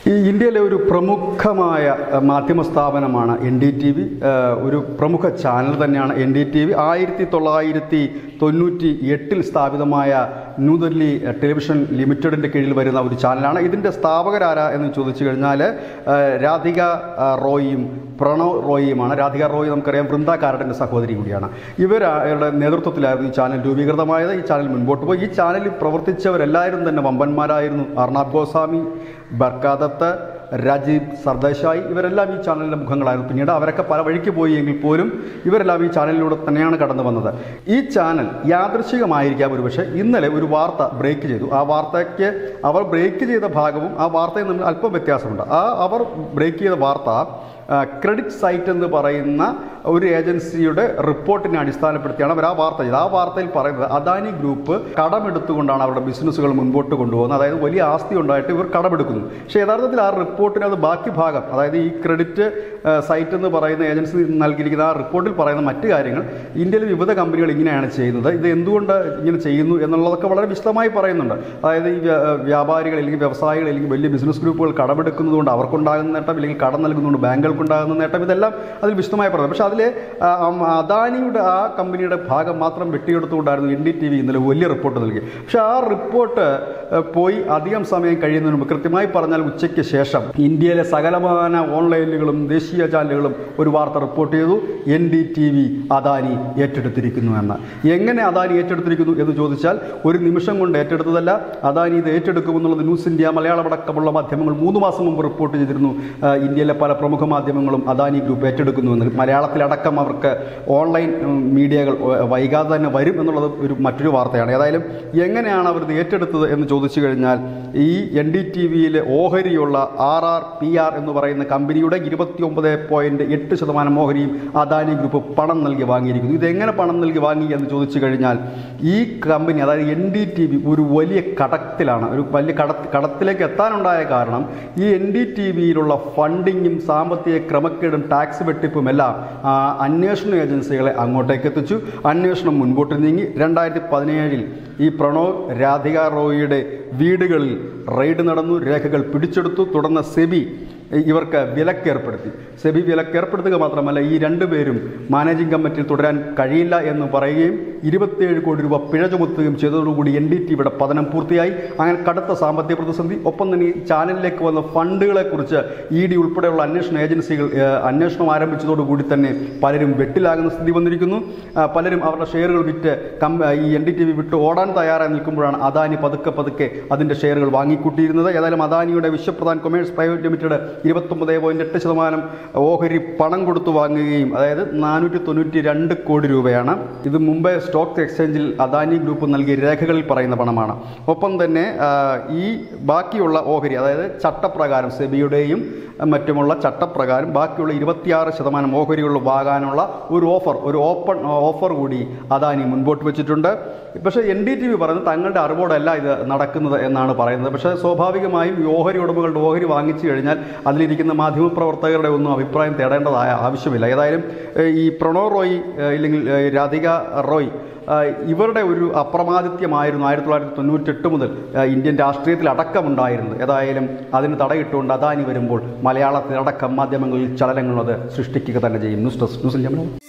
ഈ ഇന്ത്യയിലെ ഒരു പ്രമുഖമായ അഹ്, മാധ്യമ സ്ഥാപനമാണ് എൻ ഡി ടി വി ഒരു പ്രമുഖ ചാനൽ തന്നെയാണ് എൻ ഡി ടി വി ആയിരത്തി തൊള്ളായിരത്തി തൊണ്ണൂറ്റി എട്ടിൽ സ്ഥാപിതമായ ന്യൂഡൽഹി ടെലിവിഷൻ ലിമിറ്റഡിൻ്റെ കീഴിൽ വരുന്ന ഒരു ചാനലാണ് ഇതിൻ്റെ സ്ഥാപകരാരാ എന്ന് ചോദിച്ചു കഴിഞ്ഞാൽ അഹ്, രാധിക അഹ്, റോയിയും പ്രണവ് റോയിയുമാണ് രാധിക റോയ് നമുക്കറിയാം വൃന്ദ കാരട്ടിൻ്റെ സഹോദരി കൂടിയാണ് ഇവരുടെ നേതൃത്വത്തിലായിരുന്നു ഈ ചാനൽ രൂപീകൃതമായത് ഈ ചാനൽ മുൻപോട്ട് പോയി ഈ ചാനലിൽ പ്രവർത്തിച്ചവരെല്ലാവരും തന്നെ വമ്പന്മാരായിരുന്നു അർണാബ് ഗോസ്വാമി ബർക്കാദത്ത് രാജീവ് സർദേശായി ഇവരെല്ലാം ഈ ചാനലിൻ്റെ മുഖങ്ങളായിരുന്നു പിന്നീട് അവരൊക്കെ പല വഴിക്ക് പോയി എങ്കിൽ പോലും ഇവരെല്ലാം ഈ ചാനലിലൂടെ തന്നെയാണ് കടന്നു വന്നത് ഈ ചാനൽ യാദൃശികമായിരിക്കാം ഒരുപക്ഷെ ഇന്നലെ ഒരു വാർത്ത ബ്രേക്ക് ചെയ്തു ആ വാർത്തയ്ക്ക് അവർ ബ്രേക്ക് ചെയ്ത ഭാഗവും ആ വാർത്തയും തമ്മിൽ അല്പം വ്യത്യാസമുണ്ട് ആ അവർ ബ്രേക്ക് ചെയ്ത വാർത്ത ആ, ക്രെഡിറ്റ് സൈറ്റ് എന്ന് പറയുന്ന ഒരു ഏജൻസിയുടെ റിപ്പോർട്ടിനെ അടിസ്ഥാനപ്പെടുത്തിയാണ് അവർ ആ വാർത്ത ചെയ്തത് ആ വാർത്തയിൽ പറയുന്നത് അദാനി ഗ്രൂപ്പ് കടമെടുത്തുകൊണ്ടാണ് അവരുടെ ബിസിനസ്സുകൾ മുൻപോട്ട് കൊണ്ടുപോകുന്നത് അതായത് വലിയ ആസ്തി ഉണ്ടായിട്ട് ഇവർ കടമെടുക്കുന്നു പക്ഷേ യഥാർത്ഥത്തിൽ ആ റിപ്പോർട്ടിന് അത് ബാക്കി ഭാഗം അതായത് ഈ ക്രെഡിറ്റ് ആ, സൈറ്റ് എന്ന് പറയുന്ന ഏജൻസി നൽകിയിരിക്കുന്ന ആ റിപ്പോർട്ടിൽ പറയുന്ന മറ്റു കാര്യങ്ങൾ ഇന്ത്യയിലെ വിവിധ കമ്പനികൾ ഇങ്ങനെയാണ് ചെയ്യുന്നത് ഇത് എന്തുകൊണ്ട് ഇങ്ങനെ ചെയ്യുന്നു എന്നുള്ളതൊക്കെ വളരെ വിശദമായി പറയുന്നുണ്ട് അതായത് ഈ വ്യ- വ്യാപാരികൾ അല്ലെങ്കിൽ വ്യവസായികൾ അല്ലെങ്കിൽ വലിയ ബിസിനസ് ഗ്രൂപ്പുകൾ കടമെടുക്കുന്നതുകൊണ്ട് അവർക്കുണ്ടാകുന്ന നേട്ടം അല്ലെങ്കിൽ കടം നൽകുന്നതുകൊണ്ട് ബാങ്കുകൾക്കുണ്ടാകുന്ന നേട്ടം ഇതെല്ലാം അതിൽ വിശദമായി പറയുന്നത് പക്ഷേ അതിൽ അദാനിയുടെ ആ കമ്പനിയുടെ ഭാഗം മാത്രം വെട്ടിയെടുത്തുകൊണ്ടായിരുന്നു എൻ ഡി ടി വി ഇന്നലെ വലിയ റിപ്പോർട്ട് നൽകി പക്ഷേ ആ റിപ്പോർട്ട് ആ, പോയി അധികം സമയം കഴിയുന്നതിന് മുമ്പ് കൃത്യമായി പറഞ്ഞാൽ ഉച്ചയ്ക്ക് ശേഷം ഇന്ത്യയിലെ സകലമാന ഓൺലൈനുകളും ദേശീയ ചാനലുകളും ഒരു വാർത്ത റിപ്പോർട്ട് ചെയ്തു എൻ ഡി ടി വി അദാനി ഏറ്റെടുത്തിരിക്കുന്നു എന്ന് എങ്ങനെ അദാനി ഏറ്റെടുത്തിരിക്കുന്നു എന്ന് ചോദിച്ചാൽ ഒരു നിമിഷം കൊണ്ട് ഏറ്റെടുത്തതല്ല അദാനി ഇത് ഏറ്റെടുക്കുമെന്നുള്ളത് ന്യൂസ് ഇന്ത്യ മലയാളമടക്കമുള്ള മാധ്യമങ്ങൾ മൂന്ന് മാസം മുമ്പ് റിപ്പോർട്ട് ചെയ്തിരുന്നു ആ, ഇന്ത്യയിലെ പല പ്രമുഖ മാധ്യമങ്ങളും അദാനി ഗ്രൂപ്പ് ഏറ്റെടുക്കുന്നുവെന്ന് മലയാളത്തിലടക്കം അവർക്ക് ഓൺലൈൻ ഉം, മീഡിയകൾ വ- വൈകാതെ തന്നെ വരും എന്നുള്ളത് ഒരു മറ്റൊരു വാർത്തയാണ് ഏതായാലും എങ്ങനെയാണ് അവർ ഇത് ഏറ്റെടുത്തത് എന്ന് ചോദിച്ചു കഴിഞ്ഞാൽ ഈ എൻ ഡി ടി വിയിലെ ഓഹരിയുള്ള ആർ ആർ പി ആർ എന്ന് പറയുന്ന കമ്പനിയുടെ ഇരുപത്തി ഒമ്പത് പോയിൻറ്റ് എട്ട് ശതമാനം ഓഹരിയും അദാനി ഗ്രൂപ്പ് പണം നൽകി വാങ്ങിയിരിക്കുന്നു ഇതെങ്ങനെ പണം നൽകി വാങ്ങി എന്ന് ചോദിച്ചു കഴിഞ്ഞാൽ ഈ കമ്പനി അതായത് എൻ ഡി ടി വി ഒരു വലിയ കടത്തിലാണ് ഒരു വലിയ കട കടത്തിലേക്ക് എത്താനുണ്ടായ കാരണം ഈ എൻ ഡി ടി വിയിലുള്ള ഫണ്ടിങ്ങും സാമ്പത്തിക ക്രമക്കേടും ടാക്സ് വെട്ടിപ്പും എല്ലാം ആ, അന്വേഷണ ഏജൻസികളെ അങ്ങോട്ടേക്ക് എത്തിച്ചു അന്വേഷണം മുൻപോട്ട് നീങ്ങി രണ്ടായിരത്തി പതിനേഴിൽ ഈ പ്രണവ് രാധിക റോയിയുടെ വീടുകളിൽ റെയ്ഡ് നടന്നു രേഖകൾ പിടിച്ചെടുത്തു തുടർന്ന് സെബി ഇവർക്ക് വിലക്കേർപ്പെടുത്തി സെബി വിലക്കേർപ്പെടുത്തുക മാത്രമല്ല ഈ രണ്ടുപേരും മാനേജിംഗ് കമ്മിറ്റിയിൽ തുടരാൻ കഴിയില്ല എന്ന് പറയുകയും ഇരുപത്തിയേഴ് കോടി രൂപ പിഴ ചുമത്തുകയും ചെയ്തതോടുകൂടി എൻ ഡി ടിയുടെ പതനം പൂർത്തിയായി അങ്ങനെ കടുത്ത സാമ്പത്തിക പ്രതിസന്ധി ഒപ്പം തന്നെ ഈ ചാനലിലേക്ക് വന്ന ഫണ്ടുകളെക്കുറിച്ച് ഇ ഡി ഉൾപ്പെടെയുള്ള അന്വേഷണ ഏജൻസികൾ ഏഹ്, അന്വേഷണം ആരംഭിച്ചതോടുകൂടി തന്നെ പലരും വെട്ടിലാകുന്ന സ്ഥിതി വന്നിരിക്കുന്നു ആ, പലരും അവരുടെ ഷെയറുകൾ വിറ്റ് കം ഈ എൻ ഡി ടി വി വിട്ട് ഓടാൻ തയ്യാറായി നിൽക്കുമ്പോഴാണ് അദാനി പതുക്കെ പതുക്കെ അതിൻ്റെ ഷെയറുകൾ വാങ്ങിക്കൂട്ടിയിരുന്നത് ഏതായാലും അദാനിയുടെ വിശ്വപ്രധാൻ കൊമേഴ്സ് പ്രൈവറ്റ് ലിമിറ്റഡ് ഇരുപത്തൊമ്പത് പോയിൻറ്റ് എട്ട് ശതമാനം ഓഹരി പണം കൊടുത്തു വാങ്ങുകയും അതായത് നാനൂറ്റി തൊണ്ണൂറ്റി രണ്ട് കോടി രൂപയാണ് ഇത് മുംബൈ സ്റ്റോക്ക് എക്സ്ചേഞ്ചിൽ അദാനി ഗ്രൂപ്പ് നൽകിയ രേഖകളിൽ പറയുന്ന പണമാണ് ഒപ്പം തന്നെ ആ, ഈ ബാക്കിയുള്ള ഓഹരി അതായത് ചട്ടപ്രകാരം സെബിയുടെയും മറ്റുമുള്ള ചട്ടപ്രകാരം ബാക്കിയുള്ള ഇരുപത്തിയാറ് ശതമാനം ഓഹരികൾ വാങ്ങാനുള്ള ഒരു ഓഫർ ഒരു ഓപ്പൺ ഓഫർ കൂടി അദാനി മുൻപോട്ട് വെച്ചിട്ടുണ്ട് പക്ഷേ എൻ ഡി ടി വി പറയുന്നത് തങ്ങളുടെ അറിവോടല്ല ഇത് നടക്കുന്നത് എന്നാണ് പറയുന്നത് പക്ഷേ സ്വാഭാവികമായും ഈ ഓഹരി ഉടമകളുടെ ഓഹരി വാങ്ങിച്ചു കഴിഞ്ഞാൽ അതിലിരിക്കുന്ന മാധ്യമപ്രവർത്തകരുടെ ഒന്നും അഭിപ്രായം തേടേണ്ടതായ ആവശ്യമില്ല ഏതായാലും ഏഹ്, ഈ പ്രണോ റോയ് ഏഹ്, ഇല്ലെങ്കിൽ ഏഹ്, രാധിക റോയ് ആഹ് ഇവരുടെ ഒരു അപ്രമാദിത്യമായിരുന്നു ആയിരത്തി തൊള്ളായിരത്തി തൊണ്ണൂറ്റെട്ട് മുതൽ ആഹ് ഇന്ത്യൻ രാഷ്ട്രീയത്തിൽ അടക്കമുണ്ടായിരുന്നത് ഏതായാലും അതിന് തടയിട്ടുകൊണ്ട് അദാനി വരുമ്പോൾ മലയാളത്തിലടക്കം മാധ്യമങ്ങളിൽ ചലനങ്ങളത് സൃഷ്ടിക്കുക തന്നെ ചെയ്യും news desk news India Malayalam